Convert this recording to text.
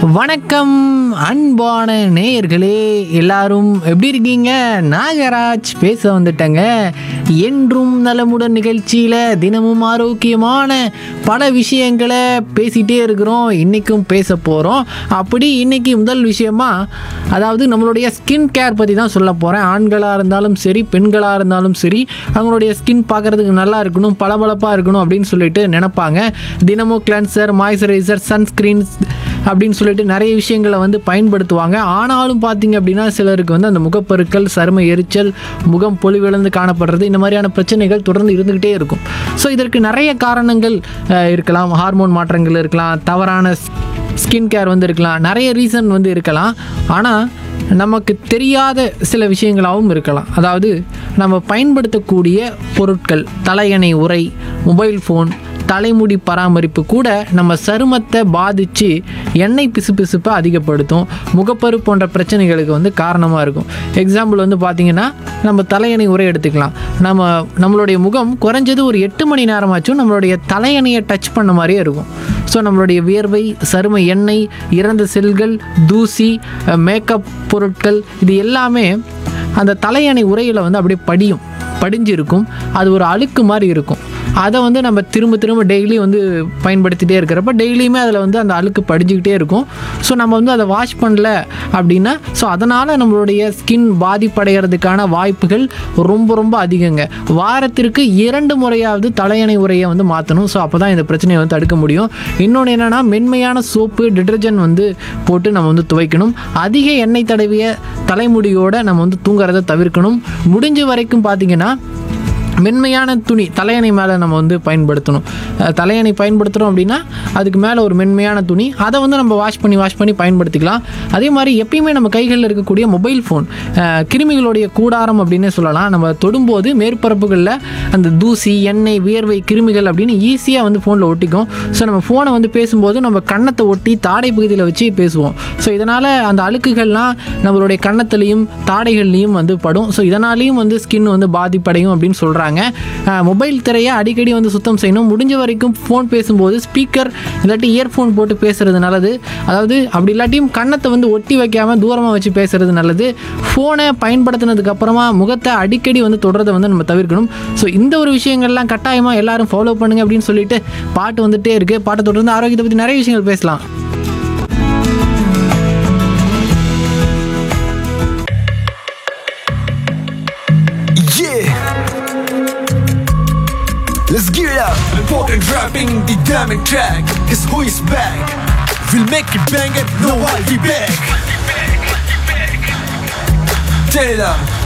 வணக்கம் அன்பான நேயர்களே எல்லாரும் எப்படி இருக்கீங்க நாகராஜ் பேச வந்துட்டேங்க என்றும் நலமுடன் நிகழ்ச்சியில் தினமும் ஆரோக்கியமான பல விஷயங்களை பேசிகிட்டே இருக்கிறோம் இன்றைக்கும் பேச போகிறோம் அப்படி இன்னைக்கு முதல் விஷயமா அதாவது நம்மளுடைய ஸ்கின் கேர் பற்றி தான் சொல்ல போகிறேன் ஆண்களாக இருந்தாலும் சரி பெண்களாக இருந்தாலும் சரி அவங்களுடைய ஸ்கின் பார்க்குறதுக்கு நல்லா இருக்கணும் பளபளப்பாக இருக்கணும் அப்படின்னு சொல்லிட்டு நினைப்பாங்க தினமும் கிளென்சர் மாய்ஸ்சரைசர் சன்ஸ்க்ரீன்ஸ் அப்படின்னு சொல்லிட்டு நிறைய விஷயங்களை வந்து பயன்படுத்துவாங்க ஆனாலும் பார்த்தீங்க அப்படின்னா சிலருக்கு வந்து அந்த முகப்பருக்கள் சரும எரிச்சல் முகம் பொலிவிழந்து காணப்படுறது இந்த மாதிரியான பிரச்சனைகள் தொடர்ந்து இருந்துக்கிட்டே இருக்கும் ஸோ இதற்கு நிறைய காரணங்கள் அஹ், இருக்கலாம் ஹார்மோன் மாற்றங்கள் இருக்கலாம் தவறான ஸ்கின் கேர் வந்து இருக்கலாம் நிறைய ரீசன் வந்து இருக்கலாம் ஆனால் நமக்கு தெரியாத சில விஷயங்களாகவும் இருக்கலாம் அதாவது நம்ம பயன்படுத்தக்கூடிய பொருட்கள் தலையணை உரை மொபைல் ஃபோன் தலைமுடி பராமரிப்பு கூட நம்ம சருமத்தை பாதித்து எண்ணெய் பிசுபிசுப்பை அதிகப்படுத்தும் முகப்பரு போன்ற பிரச்சனைகளுக்கு வந்து காரணமாக இருக்கும் எக்ஸாம்பிள் வந்து பார்த்திங்கன்னா நம்ம தலையணை உரை எடுத்துக்கலாம் நம்ம நம்மளுடைய முகம் குறைஞ்சது ஒரு எட்டு மணி நேரமாச்சும் நம்மளுடைய தலையணையை டச் பண்ண மாதிரியே இருக்கும் ஸோ நம்மளுடைய வியர்வை சரும எண்ணெய் இறந்த செல்கள் தூசி மேக்கப் பொருட்கள் இது எல்லாமே அந்த தலையணை உரையில் வந்து அப்படியே படியும் படிஞ்சு இருக்கும் அது ஒரு அழுக்கு மாதிரி இருக்கும் அதை வந்து நம்ம திரும்ப திரும்ப டெய்லி வந்து பயன்படுத்திகிட்டே இருக்கிறப்ப டெய்லியுமே அதில் வந்து அந்த அழுக்கு படிஞ்சுக்கிட்டே இருக்கும் ஸோ நம்ம வந்து அதை வாஷ் பண்ணல அப்படின்னா ஸோ அதனால் நம்மளுடைய ஸ்கின் பாதிப்படைகிறதுக்கான வாய்ப்புகள் ரொம்ப ரொம்ப அதிகங்க வாரத்திற்கு இரண்டு முறையாவது தலையணை உரையை வந்து மாற்றணும் ஸோ அப்போ தான் இந்த பிரச்சனையை வந்து தடுக்க முடியும் இன்னொன்று என்னென்னா மென்மையான சோப்பு டிட்டர்ஜென்ட் வந்து போட்டு நம்ம வந்து துவைக்கணும் அதிக எண்ணெய் தடவிய தலைமுடியோட நம்ம வந்து தூங்குறதை தவிர்க்கணும் முடிஞ்ச வரைக்கும் பார்த்தீங்கன்னா மென்மையான துணி தலையணை மேலே நம்ம வந்து பயன்படுத்தணும் அஹ் தலையணை பயன்படுத்துகிறோம் அப்படின்னா அதுக்கு மேலே ஒரு மென்மையான துணி அதை வந்து நம்ம வாஷ் பண்ணி வாஷ் பண்ணி பயன்படுத்திக்கலாம் அதே மாதிரி எப்பயுமே நம்ம கைகளில் இருக்கக்கூடிய மொபைல் ஃபோன் கிருமிகளுடைய கூடாரம் அப்படின்னே சொல்லலாம் நம்ம தொடும்போது மேற்பரப்புகளில் அந்த தூசி எண்ணெய் வியர்வை கிருமிகள் அப்படின்னு ஈஸியாக வந்து ஃபோனில் ஒட்டிக்கும் ஸோ நம்ம ஃபோனை வந்து பேசும்போது நம்ம கன்னத்தை ஒட்டி தாடை பகுதியில் வச்சு பேசுவோம் ஸோ இதனால் அந்த அழுக்குகள்லாம் நம்மளுடைய கன்னத்துலேயும் தாடைகள்லையும் வந்து படும் ஸோ இதனாலேயும் வந்து ஸ்கின் வந்து பாதிப்படையும் அப்படின்னு சொல்கிறாங்க மொபைல் திரையை அடிக்கடி வந்து சுத்தம் செய்யணும் முடிஞ்ச வரைக்கும் ஃபோன் பேசும்போது ஸ்பீக்கர் இல்லாட்டி இயர்ஃபோன் போட்டு பேசுறது நல்லது அதாவது அப்படி இல்லாட்டியும் கன்னத்தை வந்து ஒட்டி வைக்காமல் தூரமாக வச்சு பேசுறது நல்லது ஃபோனை பயன்படுத்தினதுக்கு அப்புறமா முகத்தை அடிக்கடி வந்து தொடரதை வந்து நம்ம தவிர்க்கணும் ஸோ இந்த ஒரு விஷயங்கள்லாம் கட்டாயமாக எல்லாரும் ஃபாலோ பண்ணுங்க அப்படின்னு சொல்லிட்டு பாட்டு வந்துட்டே இருக்கு பாட்டை தொடர்ந்து ஆரோக்கியத்தை பற்றி நிறைய விஷயங்கள் பேசலாம் Yeah. Let's get it up. Important rapping the diamond track. Cause who is back? We'll make it bang it, no I'll be back. Turn it up.